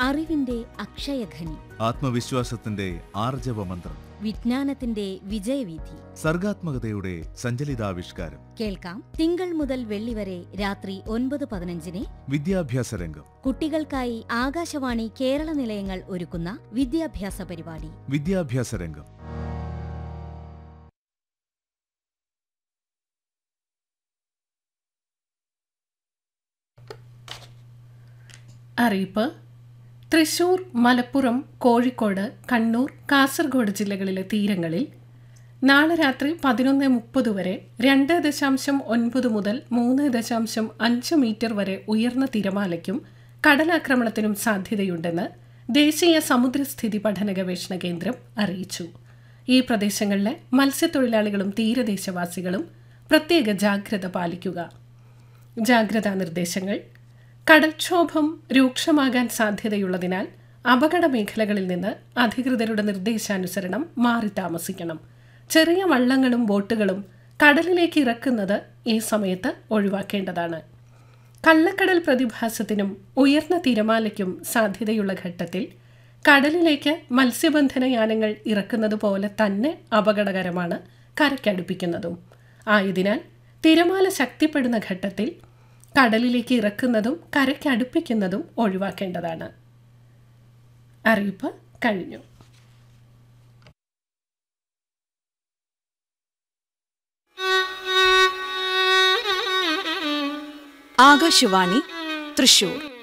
അറിവിന്റെ അക്ഷയഖനി ആത്മവിശ്വാസത്തിന്റെ ആർജവമന്ത്രം വിജ്ഞാനത്തിന്റെ വിജയവീഥി സർഗാത്മകതയുടെ സഞ്ചലിതാവിഷ്കാരം കേൾക്കാം തിങ്കൾ മുതൽ വെള്ളി വരെ രാത്രി ഒൻപത് പതിനഞ്ചിന് വിദ്യാഭ്യാസ രംഗം കുട്ടികൾക്കായി ആകാശവാണി കേരള നിലയങ്ങൾ ഒരുക്കുന്ന വിദ്യാഭ്യാസ പരിപാടി വിദ്യാഭ്യാസ രംഗം അറിയിപ്പ് തൃശൂർ മലപ്പുറം കോഴിക്കോട് കണ്ണൂർ കാസർഗോഡ് ജില്ലകളിലെ തീരങ്ങളിൽ നാളെ രാത്രി പതിനൊന്ന് മുപ്പത് വരെ രണ്ട് ദശാംശം ഒൻപത് മുതൽ മൂന്ന് ദശാംശം അഞ്ച് മീറ്റർ വരെ ഉയർന്ന തിരമാലയ്ക്കും കടലാക്രമണത്തിനും സാധ്യതയുണ്ടെന്ന് ദേശീയ സമുദ്രസ്ഥിതി പഠന ഗവേഷണ കേന്ദ്രം അറിയിച്ചു ഈ പ്രദേശങ്ങളിലെ മത്സ്യത്തൊഴിലാളികളും തീരദേശവാസികളും പ്രത്യേക ജാഗ്രത പാലിക്കുക ജാഗ്രതാ നിർദ്ദേശങ്ങൾ കടൽക്ഷോഭം രൂക്ഷമാകാൻ സാധ്യതയുള്ളതിനാൽ അപകട മേഖലകളിൽ നിന്ന് അധികൃതരുടെ നിർദ്ദേശാനുസരണം മാറി താമസിക്കണം ചെറിയ വള്ളങ്ങളും ബോട്ടുകളും കടലിലേക്ക് ഇറക്കുന്നത് ഈ സമയത്ത് ഒഴിവാക്കേണ്ടതാണ് കള്ളക്കടൽ പ്രതിഭാസത്തിനും ഉയർന്ന തിരമാലയ്ക്കും സാധ്യതയുള്ള ഘട്ടത്തിൽ കടലിലേക്ക് മത്സ്യബന്ധന യാനങ്ങൾ ഇറക്കുന്നത് പോലെ തന്നെ അപകടകരമാണ് കരയ്ക്കടുപ്പിക്കുന്നതും ആയതിനാൽ തിരമാല ശക്തിപ്പെടുന്ന ഘട്ടത്തിൽ കടലിലേക്ക് ഇറക്കുന്നതും കരയ്ക്കടുപ്പിക്കുന്നതും ഒഴിവാക്കേണ്ടതാണ് അറിയിപ്പ് കഴിഞ്ഞു ആകാശവാണി തൃശൂർ